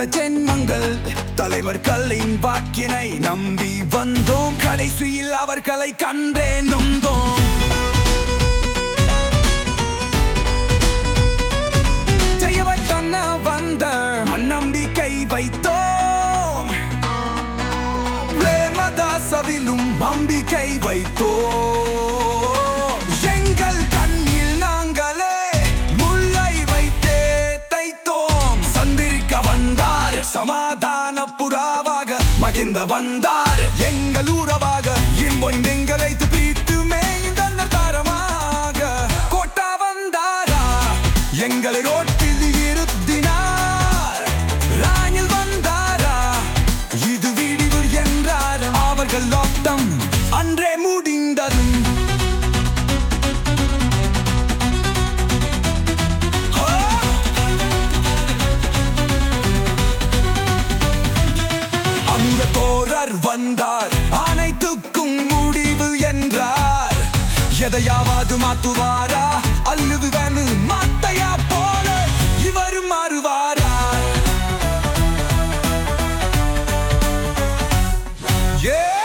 ஜென்மங்கள் தலைவர்களின் வாக்கினை நம்பி வந்தோம் கடைசியில் அவர்களை கண்டே நொந்தோம் ஜெயவை தன்ன வந்த நம்பிக்கை வைத்தோம் பிரேமதாசவிலும் நம்பிக்கை வைத்தோம் எங்கள் கண்ணில் நாங்களே முல்லை வைத்தே தைத்தோம் சந்திரிக்க வந்தார் சமாதான புறாவாக மகிழ்ந்த வந்தார் எங்கள் ஊரவாக இம்பொய்ந்தெங்களை பிரித்து மேய்ந்த தாரமாக கோட்டா வந்தாரா எங்களை ரோட்டில் இருத்தினார் ராணில் வந்தாரா இது விடிவு என்றார் அவர்கள் ஆட்டம் அன்றே முடிந்தது அந்த தோழர் வந்தார் அனைத்துக்கும் முடிவு என்றார் எதையாவது மாத்துவாரா அல்லது வேணு மாத்தையா போல இவர் மாறுவாரா Yeah!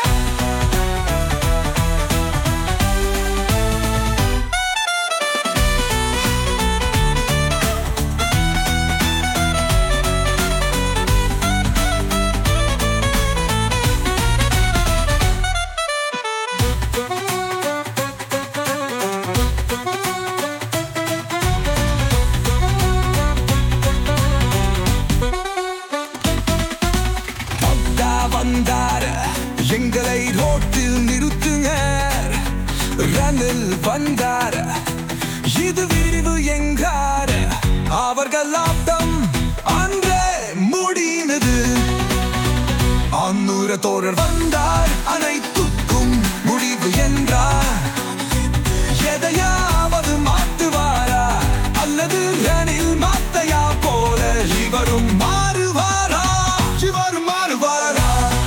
வந்தா வந்தார் எங்களை ரோட்டில் நிறுத்துங்க ரனில் வந்தார் இது விரிவு எங்கார் அவர்கள் ஆட்டம் அன்றே முடிந்தது அன்னூர தோழர் வந்தார் அனைத்துக்கும் முடிவு என்றார் எதையாவது மாத்துவாரா அல்லது ரனில் மாத்தையா போல இவரும் மாறுவாரா இவரும் மாறுவாரா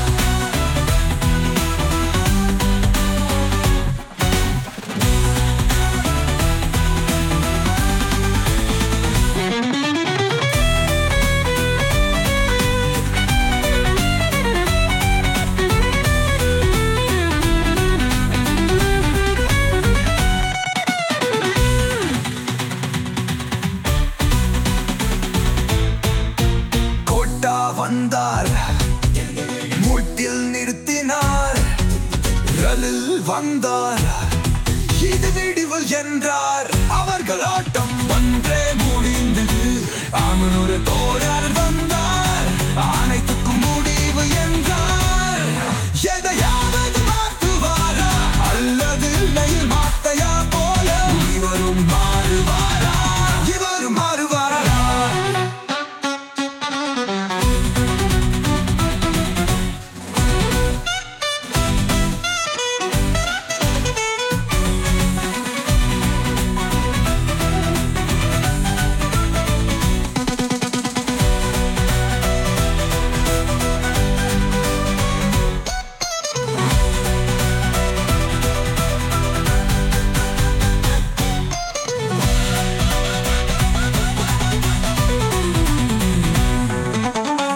கோட்டா வந்தார் மூட்டில் நிறுத்தினார் ரலில் வந்தார் இது விடிவு என்றார் அவர்கள் ஆட்டம் ஒன்றே முடிந்தது ஆமனூர் தோழர்